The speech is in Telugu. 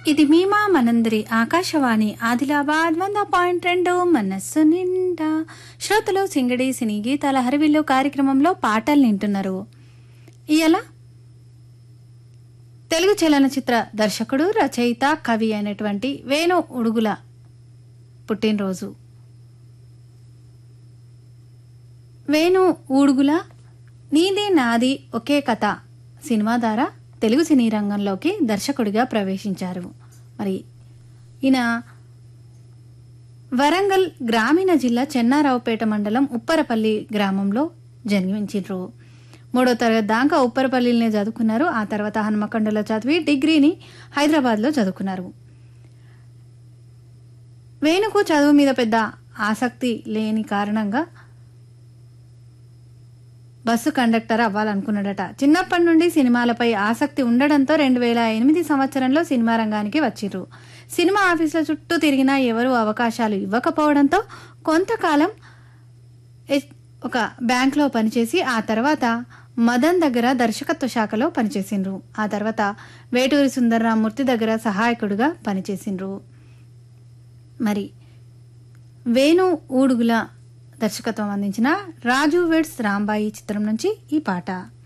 ఇది మీమా మనందరి ఆకాశవాణి ఆదిలాబాద్ వంద పాయింట్ రెండు మనస్సు నిండా శ్రోతలు సింగడి సినీ గీతాల హరివిల్లు కార్యక్రమంలో పాటలు వింటున్నారు ఇయల తెలుగు చలనచిత్ర దర్శకుడు రచయిత కవి అయినటువంటి వేణు ఉడుగుల పుట్టినరోజు వేణు ఊడుగుల నీది నాది ఒకే కథ సినిమా ద్వారా తెలుగు సినీ రంగంలోకి దర్శకుడిగా ప్రవేశించారు మరి ఈయన వరంగల్ గ్రామీణ జిల్లా చెన్నారావుపేట మండలం ఉప్పరపల్లి గ్రామంలో జన్మించారు మూడో తరగతి దాకా ఉప్పరపల్లిలోనే చదువుకున్నారు ఆ తర్వాత హనుమకొండలో చదివి డిగ్రీని హైదరాబాద్లో చదువుకున్నారు వేణుకు చదువు మీద పెద్ద ఆసక్తి లేని కారణంగా బస్సు కండక్టర్ అవ్వాలనుకున్నాడట చిన్నప్పటి నుండి సినిమాలపై ఆసక్తి ఉండడంతో రెండు వేల ఎనిమిది సంవత్సరంలో సినిమా రంగానికి వచ్చిర్రు సినిమా ఆఫీసుల చుట్టూ తిరిగినా ఎవరూ అవకాశాలు ఇవ్వకపోవడంతో కొంతకాలం ఎ- ఒక బ్యాంక్లో పనిచేసి ఆ తర్వాత మదన్ దగ్గర దర్శకత్వ శాఖలో పనిచేసిండ్రు ఆ తర్వాత వేటూరి సుందరరామూర్తి దగ్గర సహాయకుడిగా పనిచేసిండ్రు మరి వేణు ఊడుగుల దర్శకత్వం అందించిన రాజు వెడ్స్ రాంబాయి చిత్రం నుంచి ఈ పాట